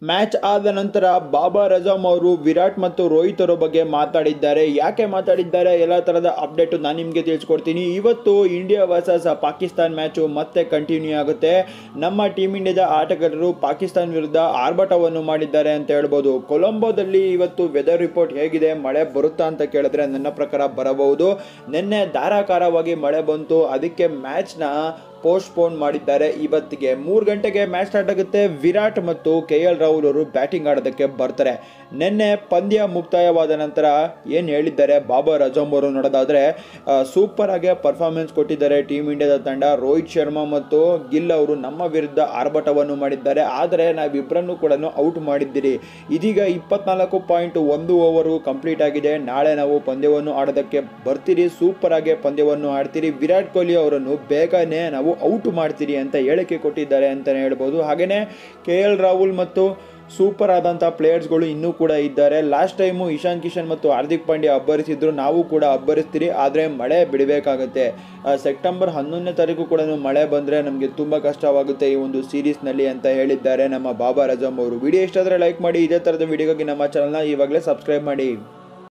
match ಆದ ನಂತರ ಬಾಬಾ ರಜಾಮ್ ಅವರು ವಿರಾಟ್ ಮತ್ತು ರೋಹಿತ್ ಅವರ ಬಗ್ಗೆ ಮಾತಾಡಿದ್ದಾರೆ ಯಾಕೆ ಮಾತಾಡಿದ್ದಾರೆ ಎಲ್ಲ ಥರದ ಅಪ್ಡೇಟು ನಾನು ನಿಮಗೆ ತಿಳಿಸ್ಕೊಡ್ತೀನಿ ಇವತ್ತು ಇಂಡಿಯಾ ವರ್ಸಸ್ ಪಾಕಿಸ್ತಾನ್ ಮ್ಯಾಚು ಮತ್ತೆ ಕಂಟಿನ್ಯೂ ಆಗುತ್ತೆ ನಮ್ಮ ಟೀಮ್ ಇಂಡಿಯಾದ ಆಟಗಾರರು ಪಾಕಿಸ್ತಾನ್ ವಿರುದ್ಧ ಆರ್ಭಟವನ್ನು ಮಾಡಿದ್ದಾರೆ ಅಂತ ಹೇಳ್ಬೋದು ಕೊಲಂಬೋದಲ್ಲಿ ಇವತ್ತು ವೆದರ್ ರಿಪೋರ್ಟ್ ಹೇಗಿದೆ ಮಳೆ ಬರುತ್ತಾ ಅಂತ ಕೇಳಿದ್ರೆ ನನ್ನ ಪ್ರಕಾರ ಬರಬಹುದು ನಿನ್ನೆ ಧಾರಾಕಾರವಾಗಿ ಮಳೆ ಬಂತು ಅದಕ್ಕೆ ಮ್ಯಾಚ್ನ ಪೋಸ್ಟ್ಪೋನ್ ಮಾಡಿದ್ದಾರೆ ಇವತ್ತಿಗೆ ಮೂರು ಗಂಟೆಗೆ ಮ್ಯಾಚ್ ಸ್ಟಾರ್ಟ್ ಆಗುತ್ತೆ ವಿರಾಟ್ ಮತ್ತು ಕೆ ಎಲ್ ರಾಹುಲ್ ಅವರು ಬ್ಯಾಟಿಂಗ್ ಆಡೋದಕ್ಕೆ ಬರ್ತಾರೆ ನಿನ್ನೆ ಪಂದ್ಯ ಮುಕ್ತಾಯವಾದ ನಂತರ ಏನು ಹೇಳಿದ್ದಾರೆ ಬಾಬರ್ ಅಜಮ್ ಅವರು ನೋಡೋದಾದ್ರೆ ಸೂಪರ್ ಆಗಿ ಪರ್ಫಾರ್ಮೆನ್ಸ್ ಕೊಟ್ಟಿದ್ದಾರೆ ಟೀಮ್ ಇಂಡಿಯಾದ ತಂಡ ರೋಹಿತ್ ಶರ್ಮಾ ಮತ್ತು ಗಿಲ್ ಅವರು ನಮ್ಮ ವಿರುದ್ಧ ಆರ್ಭಟವನ್ನು ಮಾಡಿದ್ದಾರೆ ಆದರೆ ನಾವಿಬ್ಬರನ್ನು ಕೂಡ ಔಟ್ ಮಾಡಿದ್ದೀರಿ ಇದೀಗ ಇಪ್ಪತ್ನಾಲ್ಕು ಪಾಯಿಂಟ್ ಒಂದು ಓವರು ಕಂಪ್ಲೀಟ್ ಆಗಿದೆ ನಾಳೆ ನಾವು ಪಂದ್ಯವನ್ನು ಆಡೋದಕ್ಕೆ ಬರ್ತೀರಿ ಸೂಪರ್ ಆಗಿ ಪಂದ್ಯವನ್ನು ಆಡ್ತೀರಿ ವಿರಾಟ್ ಕೊಹ್ಲಿ ಅವರನ್ನು ಬೇಗನೆ ನಾವು ಔಟ್ ಮಾಡ್ತೀರಿ ಅಂತ ಹೇಳಿಕೆ ಕೊಟ್ಟಿದ್ದಾರೆ ಅಂತಲೇ ಹೇಳ್ಬೋದು ಹಾಗೆಯೇ ಕೆ ಎಲ್ ರಾಹುಲ್ ಮತ್ತು ಸೂಪರ್ ಆದಂಥ ಪ್ಲೇಯರ್ಸ್ಗಳು ಇನ್ನೂ ಕೂಡ ಇದ್ದಾರೆ ಲಾಸ್ಟ್ ಟೈಮು ಇಶಾನ್ ಕಿಶನ್ ಮತ್ತು ಹಾರ್ದಿಕ್ ಪಾಂಡ್ಯ ಅಬ್ಬರಿಸಿದ್ರು ನಾವು ಕೂಡ ಅಬ್ಬರಿಸ್ತೀರಿ ಆದರೆ ಮಳೆ ಬಿಡಬೇಕಾಗತ್ತೆ ಸೆಪ್ಟೆಂಬರ್ ಹನ್ನೊಂದನೇ ತಾರೀಕು ಕೂಡ ಮಳೆ ಬಂದರೆ ನಮಗೆ ತುಂಬ ಕಷ್ಟವಾಗುತ್ತೆ ಈ ಒಂದು ಸೀರೀಸ್ನಲ್ಲಿ ಅಂತ ಹೇಳಿದ್ದಾರೆ ನಮ್ಮ ಬಾಬಾ ರಜಮ್ ಅವರು ವಿಡಿಯೋ ಇಷ್ಟ ಆದರೆ ಲೈಕ್ ಮಾಡಿ ಇದೇ ಥರದ ವಿಡಿಯೋಗಾಗಿ ನಮ್ಮ ಚಾನಲ್ನ ಇವಾಗಲೇ ಸಬ್ಸ್ಕ್ರೈಬ್ ಮಾಡಿ